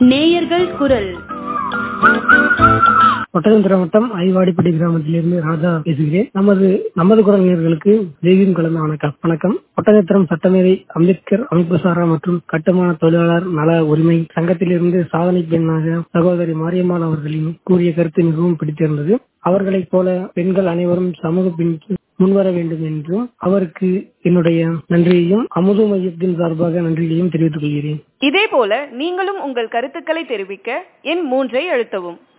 நேயர்கள் குரல் ஒட்டகந்திர வட்டம் ஐவாடிப்பட்டி கிராமத்திலிருந்து ராஜா பேசுகிறேன் நமது நமது குரல் நேர்களுக்கு தெய்வீம் கலந்த வணக்கம் வணக்கம் ஒட்டகத்திரம் சட்டமேதை அம்பேத்கர் அமைப்பு சாரா மற்றும் கட்டுமான தொழிலாளர் நல உரிமை சங்கத்திலிருந்து சாதனை பெண்ணாக சகோதரி மாரியம்மாள் அவர்களின் கூறிய கருத்து மிகவும் பிடித்திருந்தது அவர்களைப் போல பெண்கள் அனைவரும் சமூக பின்னுக்கு முன்வர வேண்டும் என்றும் அவருக்கு என்னுடைய நன்றியையும் அமுது மையத்தின் சார்பாக நன்றியையும் தெரிவித்துக் கொள்கிறேன் இதேபோல நீங்களும் உங்கள் கருத்துக்களை தெரிவிக்க எண் மூன்றை அழுத்தவும்